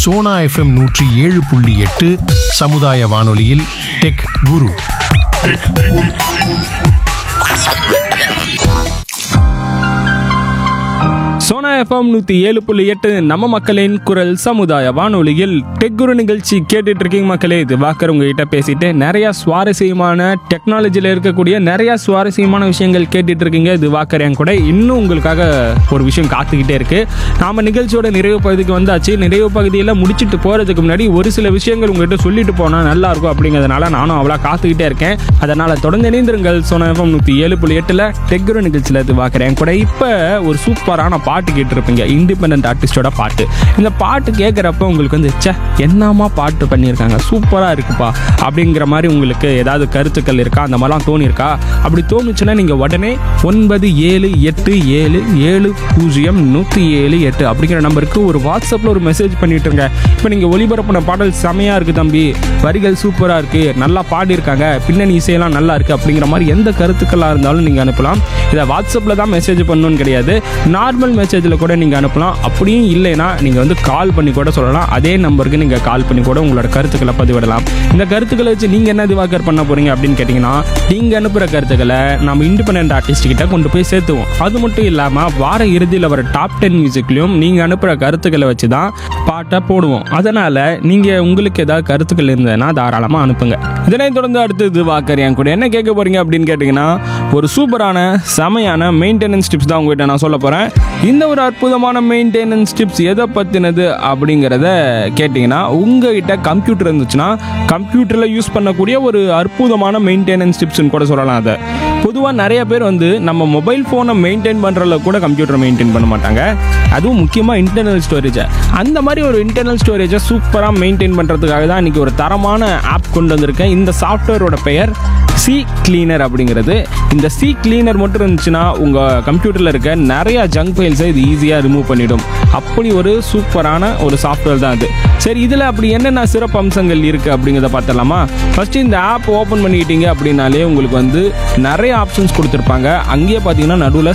Sona FM நூற்றி ஏழு புள்ளி எட்டு சமுதாய வானொலியில் டெக் குரு சோனா எஃப்எம் நூற்றி ஏழு புள்ளி எட்டு நம்ம மக்களின் குரல் சமுதாய வானொலியில் டெக் குரு நிகழ்ச்சி கேட்டுட்டு இருக்கீங்க மக்களே இது வாக்கர் உங்ககிட்ட பேசிட்டு நிறைய சுவாரஸ்யமான டெக்னாலஜியில் இருக்கக்கூடிய நிறைய சுவாரஸ்யமான விஷயங்கள் கேட்டுட்டு இருக்கீங்க இது வாக்கர் என் கூட இன்னும் உங்களுக்காக ஒரு விஷயம் காத்துக்கிட்டே இருக்கு நாம நிகழ்ச்சியோட நிறைவு பகுதிக்கு வந்தாச்சு நிறைவு பகுதியில் முடிச்சிட்டு போறதுக்கு முன்னாடி ஒரு சில விஷயங்கள் உங்ககிட்ட சொல்லிட்டு போனா நல்லா இருக்கும் அப்படிங்கிறதுனால நானும் அவ்வளோ காத்துக்கிட்டே இருக்கேன் அதனால தொடர்ந்து இணைந்திருங்கள் சோனா எஃப்எம் நூற்றி ஏழு புள்ளி எட்டில் டெக் குரு நிகழ்ச்சியில் இது வாக்குறேன் கூட இப்போ ஒரு சூப்பரான பாட்டு கேட்டிருப்பீங்க இண்டிபெண்ட் ஆர்டிஸ்டோட பாட்டு இந்த பாட்டு கேட்குறப்ப உங்களுக்கு வந்து ச்சே என்னமா பாட்டு பண்ணியிருக்காங்க சூப்பராக இருக்குப்பா அப்படிங்கிற மாதிரி உங்களுக்கு ஏதாவது கருத்துக்கள் இருக்கா அந்த மாதிரிலாம் தோணியிருக்கா அப்படி தோணுச்சுன்னா நீங்கள் உடனே ஒன்பது ஏழு எட்டு ஏழு ஏழு பூஜ்ஜியம் நூற்றி ஏழு எட்டு அப்படிங்கிற நம்பருக்கு ஒரு வாட்ஸ்அப்பில் ஒரு மெசேஜ் பண்ணிட்டுருங்க இப்போ நீங்கள் ஒளிபரப்பின பாடல் செமையாக இருக்குது தம்பி வரிகள் சூப்பராக இருக்குது நல்லா பாடியிருக்காங்க பின்னணி இசையெல்லாம் நல்லா இருக்குது அப்படிங்கிற மாதிரி எந்த கருத்துக்களாக இருந்தாலும் நீங்கள் அனுப்பலாம் இதை வாட்ஸ்அப்பில் தான் மெசேஜ் பண்ணணும்னு கிடையாது நார்மல் மெசேஜில் கூட நீங்கள் அனுப்பலாம் அப்படியும் இல்லைன்னா நீங்கள் வந்து கால் பண்ணி கூட சொல்லலாம் அதே நம்பருக்கு நீங்கள் கால் பண்ணி கூட உங்களோட கருத்துக்களை பதிவிடலாம் இந்த கருத்துக்களை வச்சு நீங்கள் என்ன திவாகர் பண்ண போகிறீங்க அப்படின்னு கேட்டிங்கன்னா நீங்கள் அனுப்புகிற கருத்துக்களை நம்ம இண்டிபெண்ட் ஆர்டிஸ்ட் கிட்ட கொண்டு போய் சேர்த்துவோம் அது மட்டும் இல்லாமல் வார இறுதியில் வர டாப் டென் மியூசிக்லையும் நீங்கள் அனுப்புகிற கருத்துக்களை வச்சு தான் பாட்டை போடுவோம் அதனால் நீங்கள் உங்களுக்கு ஏதாவது கருத்துக்கள் இருந்ததுன்னா தாராளமாக அனுப்புங்க இதனைத் தொடர்ந்து அடுத்து திவாகர் என் கூட என்ன கேட்க போகிறீங்க அப்படின்னு கேட்டிங்கன்னா ஒரு சூப்பரான செமையான மெயின்டெனன்ஸ் டிப்ஸ் தான் உங்ககிட்ட நான் சொல்ல போகிறேன் இந்த ஒரு அற்புதமான மெயின்டெனன்ஸ் டிப்ஸ் எதை பற்றினது அப்படிங்கிறத கேட்டிங்கன்னா உங்ககிட்ட கம்ப்யூட்டர் இருந்துச்சுன்னா கம்ப்யூட்டரில் யூஸ் பண்ணக்கூடிய ஒரு அற்புதமான மெயின்டெனன்ஸ் டிப்ஸ்னு கூட சொல்லலாம் அதை பொதுவாக நிறைய பேர் வந்து நம்ம மொபைல் ஃபோனை மெயின்டைன் பண்ணுறதுல கூட கம்ப்யூட்டரை மெயின்டைன் பண்ண மாட்டாங்க அதுவும் முக்கியமாக இன்டர்னல் ஸ்டோரேஜை அந்த மாதிரி ஒரு இன்டர்னல் ஸ்டோரேஜை சூப்பராக மெயின்டைன் பண்ணுறதுக்காக தான் இன்றைக்கி ஒரு தரமான ஆப் கொண்டு வந்திருக்கேன் இந்த சாஃப்ட்வேரோட பெயர் சி கிளீனர் அப்படிங்கிறது இந்த சி கிளீனர் மட்டும் இருந்துச்சுன்னா உங்கள் கம்ப்யூட்டரில் இருக்க நிறைய ஜங்க் ஃபைல்ஸை இது ஈஸியாக ரிமூவ் பண்ணிடும் அப்படி ஒரு சூப்பரான ஒரு சாஃப்ட்வேர் தான் அது சரி இதில் அப்படி என்னென்ன சிறப்பு அம்சங்கள் இருக்குது அப்படிங்கிறத பார்த்துடலாமா ஃபஸ்ட்டு இந்த ஆப் ஓப்பன் பண்ணிக்கிட்டீங்க அப்படின்னாலே உங்களுக்கு வந்து நிறைய ஆப்ஷன்ஸ் கொடுத்துருப்பாங்க அங்கேயே பார்த்தீங்கன்னா நடுவில்